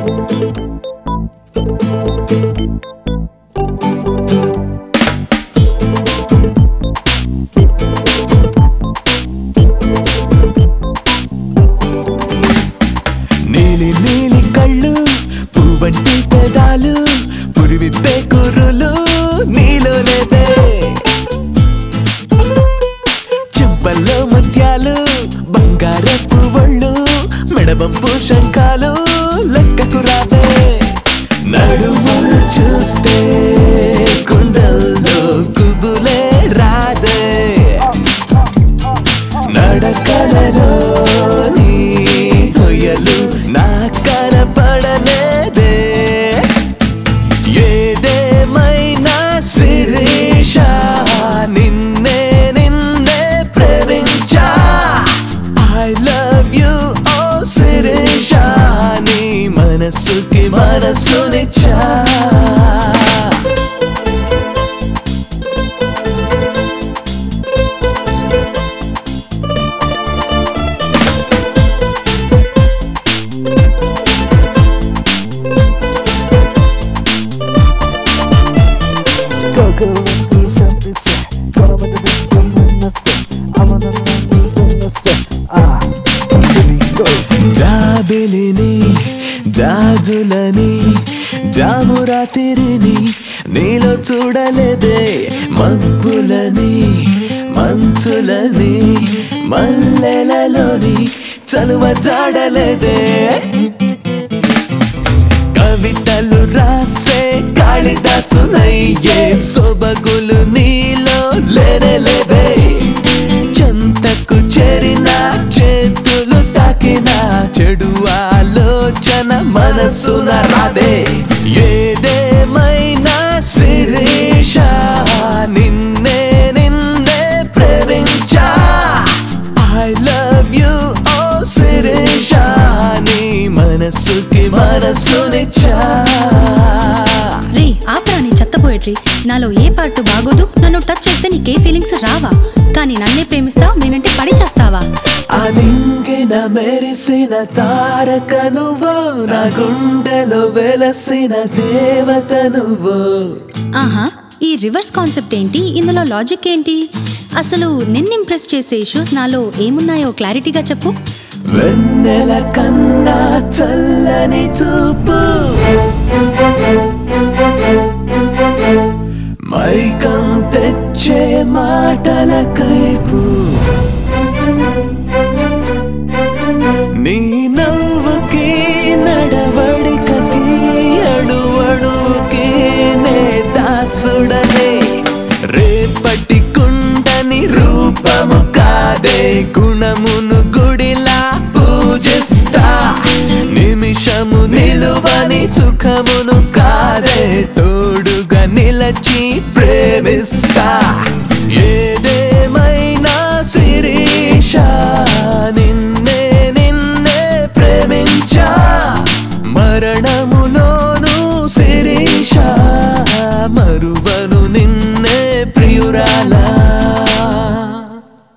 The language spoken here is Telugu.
నీలి నీలి కళ్ళు పువ్వంటి పెదాలు పురివిప్పే కుర్రులు నీలో లేదే చెంపల్లో ముత్యాలు బంగారపు ఒళ్ళు మెడబంపు శంఖాలు లెక్కకు రావే నడుములు చూస్తే కుండల్లో కుబులే రాదే నడకలలో నీ హొయలు నా కనపడలేదే ఏదేమైనా శిరీష నిన్నే నిన్నే ప్రేమించా ఐ లవ్ యు ఓ శిరీష నీ మనసుకి మనసునిచ్చా Go go and do something say Gonna make the best of me say I'm gonna do something say Ah, here we go జాబిలిని జాజులని జామురాతిరిని నీలో చూడలేదే మబ్బులని మంచులని మల్లెలలోని చలువ జాడలేదే కవితలు రాసే కాళిదాసునయ్యే సొబగులు నీలో లేనలేవే చెంతకు చేరిన చేతులు తాకిన చెడు ఆలోచన మనసున రాదే ఏదేమైనా శిరీష నిన్నే నిన్నే ప్రేమించా ఐ లవ్ యు ఓ శిరీష నీ మనసుకి మనసునిచ్చా రే ఆపరా నీ చెత్త పోయట్రీ నాలో ఏ పార్ట్ బాగోదు నన్ను టచ్ చేస్తే నీకే ఫీలింగ్స్ రావా కానీ నన్నే ప్రేమిస్తావు నేనంటే పడి చేస్తావా అనింగిన మెరిసిన తారక నువ్వు నా గుండెలో వెలసిన దేవత నువ్వు ఆహా ఈ రివర్స్ కాన్సెప్ట్ ఏంటి ఇందులో లాజిక్ ఏంటి అసలు నిన్ను ఇంప్రెస్ చేసే ఇష్యూస్ నాలో ఏమున్నాయో క్లారిటీగా చెప్పు వెన్నెల కన్నా చల్లని చూపు మైకం తెచ్చే మాటల కైపు నీ నవ్వుకి నడవడికకి అడు అడుగుకి నే దాసుడనే రేపటి కుండని రూపము కాదే గుణమును గుడిలా పూజిస్తా నిమిషము నిలువని సుఖమును కాదే తోడుగా నిలచి ప్రేమిస్తా